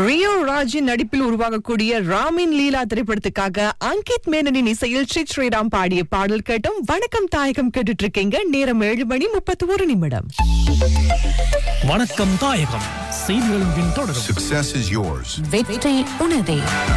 Rio ராஜின் நடிப்பில் உருவாகக்கூடிய ராமின் லீலா திரைப்படத்துக்காக அங்கித் மேனனின் இசையில் ஸ்ரீ ஸ்ரீராம் பாடிய பாடல் கேட்டும் வணக்கம் தாயகம் கேட்டுட்டு இருக்கீங்க நேரம் ஏழு மணி முப்பத்தி ஒரு நிமிடம் வணக்கம் தாயகம் செய்திகளின் பின் தொடரும் Success is yours. வெற்றி உனதே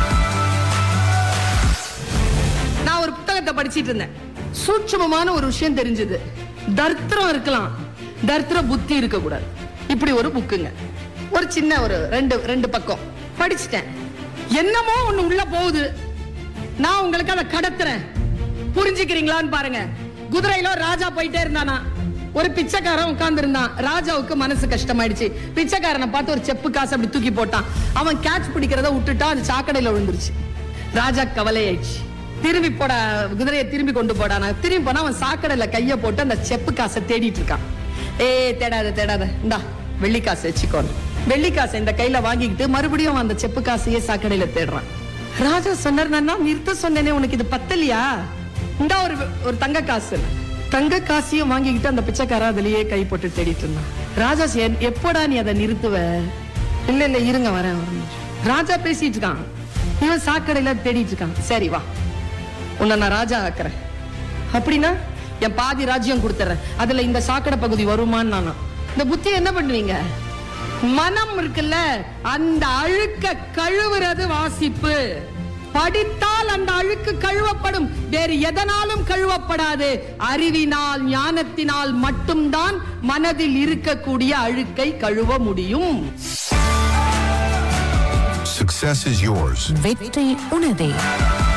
நான் ஒரு புத்தகத்தை படிச்சிட்டு இருந்தேன் சூட்சமமான ஒரு விஷயம் தெரிஞ்சது தர்த்திரம் இருக்கலாம் தர்த்திர புத்தி இருக்க கூடாது இப்படி ஒரு புக்குங்க ஒரு சின்ன ஒரு ரெண்டு ரெண்டு பக்கம் படிச்சிட்டேன் என்னமோ ஒண்ணு உள்ள போகுது நான் உங்களுக்கு அதை கடத்துறேன் புரிஞ்சுக்கிறீங்களான்னு பாருங்க குதிரையில ஒரு ராஜா போயிட்டே இருந்தானா ஒரு பிச்சைக்காரன் உட்கார்ந்து இருந்தான் ராஜாவுக்கு மனசு கஷ்டமாயிடுச்சு பிச்சைக்காரனை பார்த்து ஒரு செப்பு காசு அப்படி தூக்கி போட்டான் அவன் கேட்ச் பிடிக்கிறத விட்டுட்டா அது சாக்கடையில விழுந்துருச்சு ராஜா கவலையாயிடுச்சு திரும்பி போட குதிரையை திரும்பி கொண்டு போடானா திரும்பி போனா அவன் சாக்கடையில கைய போட்டு அந்த செப்பு காசை தேடிட்டு இருக்கான் ஏய் தேடாத தேடாத இந்தா வெள்ளி காசு வச்சுக்கோன்னு வெள்ளி காசை இந்த கையில வாங்கிக்கிட்டு மறுபடியும் அந்த செப்பு காசையே சாக்கடையில தேடுறான் ராஜா சொன்னார் நான் நிறுத்த சொன்னேனே உனக்கு இது பத்தலையா இந்தா ஒரு ஒரு தங்க காசு தங்க காசையும் வாங்கிக்கிட்டு அந்த பிச்சைக்காரன் அதுலயே கை போட்டு தேடிட்டு இருந்தான் ராஜா சே- எப்போடா நீ அதை நிறுத்துவ இல்ல இல்ல இருங்க வரேன் ஒரு நிமிஷம். ராஜா பேசிட்டு இருக்கான் இவன் சாக்கடையில தேடிட்டு இருக்கான் சரி வா உன்னை நான் ராஜா ஆக்குறேன் அப்படின்னா என் பாதி ராஜ்யம் கொடுத்துறேன் அதுல இந்த சாக்கடை பகுதி வருமான்னு நானா இந்த புத்தி என்ன பண்ணுவீங்க மனம் இருக்குல்ல அந்த அழுக்க கழுவுறது வாசிப்பு படித்தால் அந்த அழுக்கு கழுவப்படும் வேறு எதனாலும் கழுவப்படாது அறிவினால் ஞானத்தினால் மட்டும்தான் மனதில் இருக்கக்கூடிய அழுக்கை கழுவ முடியும் Success is yours. வெற்றி உனதே